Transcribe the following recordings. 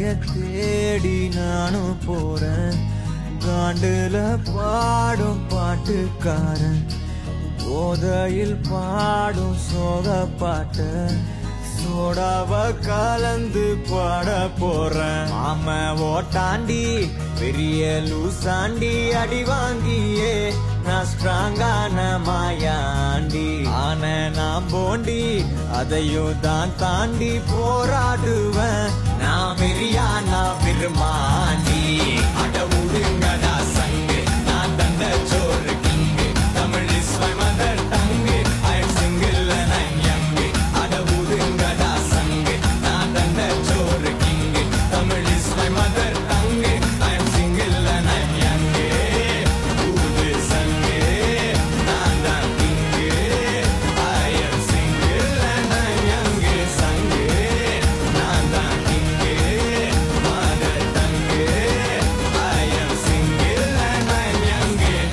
தேடி நானும் போறேன் காண்டுல பாடும் பாட்டுக்காரன் போதையில் பாடும் சோக பாட்ட சோடாவ கலந்து பாட போறேன் ஆம ஓட்டாண்டி பெரிய லூசாண்டி அடி வாங்கியே நான் ஸ்ட்ராங்கான மாயாண்டி ஆன நான் போண்டி அதையும் தான் தாண்டி போராடுவேன் நான் வெறியா நான் விரும்மாண்டி அட உடுங்கடா சங்கு நான் தந்த சோறு king Tamil is my mother tongue I am single and I'm young அட உடுங்கடா சங்கு நான் தந்த சோறு king Tamil is my mother tongue I am single and I'm young ஊது சங்கு நான் தான் king I am single and I'm young சங்கு நான் தான் king mother tongue I am single and I'm young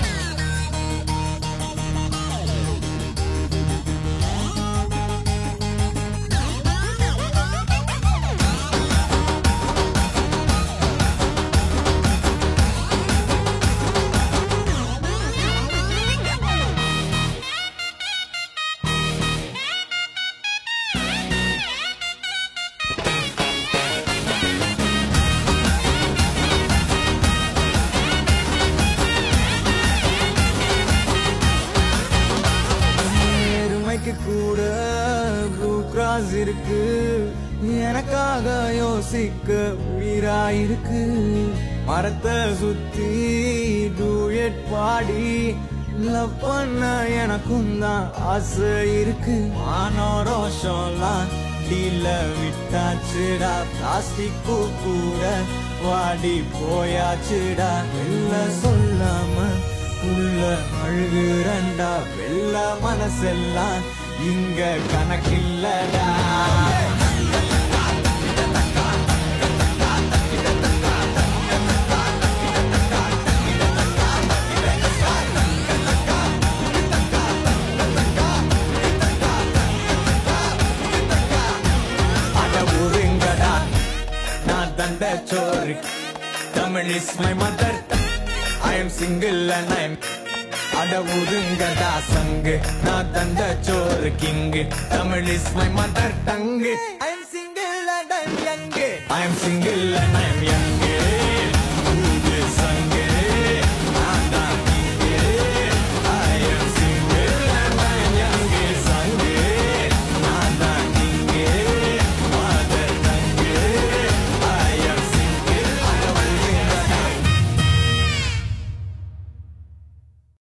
நேர்மைக்கு கூட ப்ளூ கிராஸ் இருக்கு எனக்காக யோசிக்க உயிரா இருக்கு மரத்தை சுத்தி டூயட் பாடி லவ் பண்ண எனக்கும் தான் ஆசை இருக்கு மானோ ரோஷம்லாம் டீல விட்டாச்சுடா பிளாஸ்டிக் கூட வாடி போயாச்சுடா வெளில சொல்லாம உள்ள அழுகுறண்டா வெள்ள மனசெல்லாம் இங்க கணக்கில்லடா அட ஊருங்கடா நான் தண்ட சோறு Tamil is my mother I am single and I am அட ஊருங்கடா சங்கு நான் தந்த சோறு king Tamil is my mother tongue I am single and I am young I am single and I am young